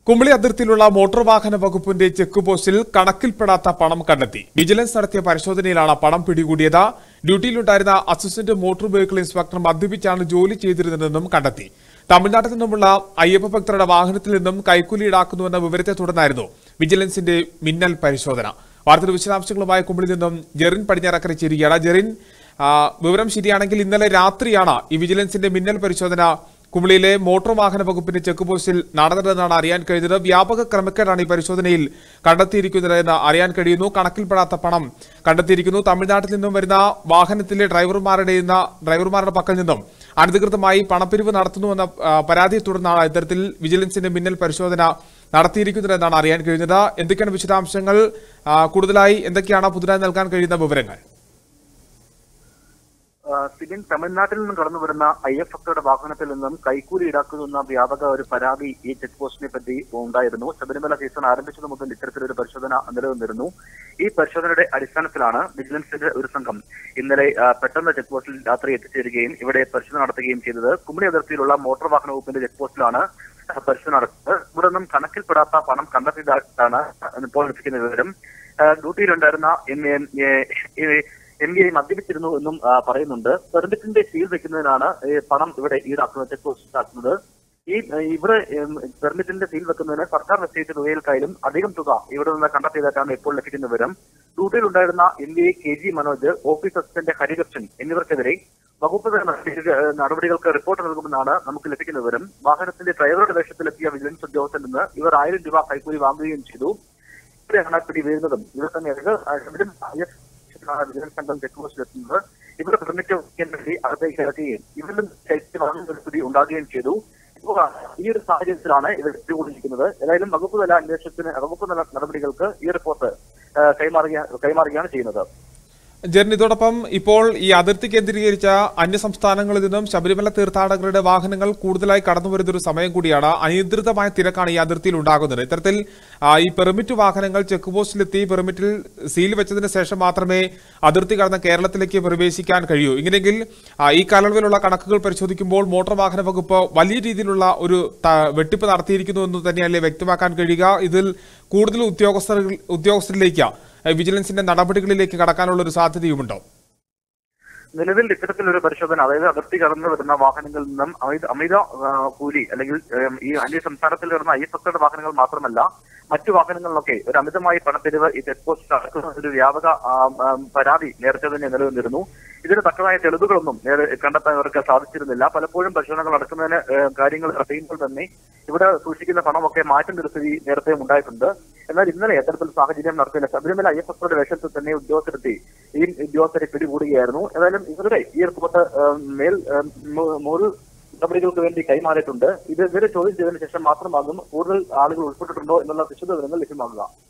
കുമളി അതിർത്തിയിലുള്ള മോട്ടോർ വാഹന വകുപ്പിന്റെ ചെക്ക് പോസ്റ്റിൽ കണക്കിൽപ്പെടാത്ത പണം കണ്ടെത്തി വിജിലൻസ് നടത്തിയ പരിശോധനയിലാണ് പണം പിടികൂടിയത് ഡ്യൂട്ടിയിലുണ്ടായിരുന്ന അസിസ്റ്റന്റ് മോട്ടോർ വെഹിക്കിൾ ഇൻസ്പെക്ടർ മദ്യപിച്ചാണ് ജോലി ചെയ്തിരുന്നതെന്നും കണ്ടെത്തി തമിഴ്നാട്ടിൽ നിന്നുമുള്ള അയ്യപ്പ ഭക്തരുടെ വാഹനത്തിൽ നിന്നും കൈക്കൂലി ഈടാക്കുന്നുവെന്ന വിവരത്തെ തുടർന്നായിരുന്നു വിജിലൻസിന്റെ മിന്നൽ പരിശോധന വാർത്തയുടെ വിശദാംശങ്ങളുമായി കുമളിയിൽ നിന്നും ജെറിൻ പടിഞ്ഞാറക്കര ചേരുകയാണ് ജെറിൻ ആ, വിവരം ശരിയാണെങ്കിൽ ഇന്നലെ രാത്രിയാണ് ഈ വിജിലൻസിന്റെ മിന്നൽ പരിശോധന കുമളിയിലെ മോട്ടോർ വാഹന വകുപ്പിന്റെ ചെക്ക് പോസ്റ്റിൽ നടന്നതെന്നാണ് അറിയാൻ കഴിഞ്ഞത് വ്യാപക ക്രമക്കേടാണ് ഈ പരിശോധനയിൽ കണ്ടെത്തിയിരിക്കുന്നത് എന്ന് അറിയാൻ കഴിയുന്നു കണക്കിൽപ്പെടാത്ത പണം കണ്ടെത്തിയിരിക്കുന്നു തമിഴ്നാട്ടിൽ നിന്നും വരുന്ന വാഹനത്തിലെ ഡ്രൈവർമാരുടെ നിന്ന് ഡ്രൈവർമാരുടെ പക്കൽ നിന്നും അനധികൃതമായി പണപ്പിരിവ് നടത്തുന്നുവെന്ന ആ, പരാതിയെ തുടർന്നാണ് ഇത്തരത്തിൽ വിജിലൻസിന്റെ മിന്നൽ പരിശോധന നടത്തിയിരിക്കുന്നത് എന്നാണ് അറിയാൻ കഴിയുന്നത് എന്തൊക്കെയാണ് വിശദാംശങ്ങൾ ആ, കൂടുതലായി എന്തൊക്കെയാണ് പുതുതായി നൽകാൻ കഴിയുന്ന വിവരങ്ങൾ ആ, സിബിൻ തമിഴ്നാട്ടിൽ നിന്നും കടന്നു വരുന്ന ഐ എഫ് എഫ്ഒയുടെ വാഹനത്തിൽ നിന്നും കൈക്കൂലി ഈടാക്കുന്ന വ്യാപക ഒരു പരാതി ഈ ചെക്ക് പോസ്റ്റിനെ പറ്റി ഉണ്ടായിരുന്നു ശബരിമല സീസൺ ആരംഭിച്ചത് മുതൽ ഇത്തരത്തിലൊരു പരിശോധന നിലനിന്നിരുന്നു ഈ പരിശോധനയുടെ അടിസ്ഥാനത്തിലാണ് വിജിലൻസിന്റെ ഒരു സംഘം ഇന്നലെ ആ, പെട്ടെന്ന് ചെക്ക് പോസ്റ്റിൽ രാത്രി എത്തിച്ചേരുകയും ഇവിടെ പരിശോധന നടത്തുകയും ചെയ്തത് കുമളി അതിർത്തിയിലുള്ള മോട്ടോർ വാഹന വകുപ്പിന്റെ ചെക്ക് പോസ്റ്റിലാണ് പരിശോധന നടത്തുന്നത് ഇവിടെ നിന്നും കണക്കിൽപ്പെടാത്ത പണം കണ്ടെത്തിയതായിട്ടാണ് ഇപ്പോൾ ലഭിക്കുന്ന വിവരം ആ, ഡ്യൂട്ടിയിലുണ്ടായിരുന്ന M A M B I മദ്യപിച്ചിരുന്നു എന്നും ആ, പറയുന്നുണ്ട് പെർമിറ്റിന്റെ സീൽ വെക്കുന്നതിനാണ് ഈ പണം ഇവിടെ ഈടാക്കുന്നത് ചെക്ക് പോസ്റ്റ് ഈടാക്കുന്നത് ഈ ഏ, ഇവിടെ ഉം, പെർമിറ്റിന്റെ സീൽ വെക്കുന്നതിന് സർക്കാർ നിശ്ചയിച്ച തുകയിൽക്കായാലും അധികം തുക ഇവിടെ നിന്ന് കണ്ടെത്തിയതായിട്ടാണ് ഇപ്പോൾ ലഭിക്കുന്ന വിവരം ഡ്യൂട്ടിയിലുണ്ടായിരുന്ന M B I K G Manoj office assistant Harikrishnan എന്നിവർക്കെതിരെ വകുപ്പ് തല നടപടി- നടപടികൾക്ക് റിപ്പോർട്ട് നൽകുമെന്നാണ് നമുക്ക് ലഭിക്കുന്ന വിവരം വാഹനത്തിന്റെ ഡ്രൈവറുടെ വേഷത്തിലെത്തിയ വിജിലൻസ് ഉദ്യോഗസ്ഥരിൽ നിന്ന് ഇവർ ആയിരം രൂപ കൈക്കൂലി വാങ്ങുകയും ചെയ്തു ഇവിടെയാണ് പിടി വീഴുന്നതും ഇവർ തന്നെ ഇത് ഇവരും IS ആണ് വിജിലൻസ് സംഘം ചെക്ക് പോസ്റ്റിലെത്തുന്നത് ഇവിടെ പെർമിറ്റ് വയ്ക്കാൻ വേണ്ടി അകത്തേക്ക് ഇറക്കുകയും ഇവരിലും ശൈത്യം വാങ്ങുന്ന സ്ഥിതി ഉണ്ടാകുകയും ചെയ്തു ഇപ്പോൾ ഈ ഒരു സാഹചര്യത്തിലാണ് ഇവർ പിടികൂടിയിരിക്കുന്നത് ഏതായാലും വകുപ്പ് തല അന്വേഷണത്തിന് വകുപ്പ് തല നടപടികൾക്ക് ഈ റിപ്പോർട്ട് ആ, കൈമാറുക കൈമാറുകയാണ് ചെയ്യുന്നത് ജെറിൻ ഇതോടൊപ്പം ഇപ്പോൾ ഈ അതിർത്തി കേന്ദ്രീകരിച്ച അന്യ സംസ്ഥാനങ്ങളിൽ നിന്നും ശബരിമല തീർത്ഥാടകരുടെ വാഹനങ്ങൾ കൂടുതലായി കടന്നു വരുന്ന ഒരു സമയം കൂടിയാണ് അനിയന്ത്രിതമായ തിരക്കാണ് ഈ അതിർത്തിയിൽ ഉണ്ടാകുന്നത് ഇത്തരത്തിൽ ആ, ഈ പെർമിറ്റ് വാഹനങ്ങൾ ചെക്ക് പോസ്റ്റിലെത്തി പെർമിറ്റിൽ സീൽ വെച്ചതിന് ശേഷം മാത്രമേ അതിർത്തി കടന്ന കേരളത്തിലേക്ക് പ്രവേശിക്കാൻ കഴിയൂ ഇങ്ങനെയെങ്കിൽ ആ, ഈ കാലയളവിലുള്ള കണക്കുകൾ പരിശോധിക്കുമ്പോൾ മോട്ടോർ വാഹന വകുപ്പ് വലിയ രീതിയിലുള്ള ഒരു ത- വെട്ടിപ്പ് നടത്തിയിരിക്കുന്നു എന്ന് തന്നെയല്ലേ വ്യക്തമാക്കാൻ കഴിയുക ഇതിൽ കൂടുതൽ ഉദ്യോഗസ്ഥർ ഉദ്യോഗസ്ഥരിലേക്ക് ഏഹ് വിജിലൻസിന്റെ നടപടികളിലേക്ക് കടക്കാനുള്ള ഒരു സാധ്യതയുമുണ്ടോ നിലവിൽ ഇത്തരത്തിലൊരു പരിശോധന അതായത് അതിർത്തി കടന്നു വരുന്ന വാഹനങ്ങളിൽ നിന്നും അമിത അമിത ആ, കൂലി അല്ലെങ്കിൽ ഏം, ഈ അന്യ സംസ്ഥാനത്തിൽ വരുന്ന ഐ എഫ് വാഹനങ്ങൾ മാത്രമല്ല മറ്റു വാഹനങ്ങളിലൊക്കെ ഒരു അമിതമായി പണപ്പിരിവ് ഈ ചെക്ക് പോസ്റ്റ് നടക്കുന്ന ഒരു വ്യാപക ആ, ആ, പരാതി നേരത്തെ തന്നെ നിലനിന്നിരുന്നു ഇതിന് തക്കതായ തെളിവുകളൊന്നും നേരെ കണ്ടെത്താൻ ഇവർക്ക് സാധിച്ചിരുന്നില്ല പലപ്പോഴും പരിശോധനകൾ നടക്കുന്നതിന് ഏ, കാര്യങ്ങൾ അറിയുമ്പോൾ തന്നെ ഇവിടെ സൂക്ഷിക്കുന്ന പണമൊക്കെ മാറ്റം സ്ഥിതി നേരത്തെ ഉണ്ടായിട്ടുണ്ട് എന്നാൽ ഇന്നലെ അത്തരത്തിൽ സാഹചര്യം നടത്തില്ല ശബരിമല ഐ എഫ് എഫുടെ വേഷത്തിൽ തന്നെ ഉദ്യോഗസ്ഥരെത്തി ഈ ഉദ്യോഗസ്ഥരെ പിടികൂടുകയായിരുന്നു ഏതായാലും ഇവരുടെ ഈ റിപ്പോർട്ട് ഏഹ്, മേൽ ഏഹ്, മു- മുകൾ നടപടികൾക്ക് വേണ്ടി കൈമാറിയിട്ടുണ്ട് ഇത് ഇവരെ ചോദ്യം ചെയ്തതിനു ശേഷം മാത്രമാകും കൂടുതൽ ആളുകൾ ഉൾപ്പെട്ടിട്ടുണ്ടോ എന്നുള്ള വിശദവിവരങ്ങൾ ലഭ്യമാകുക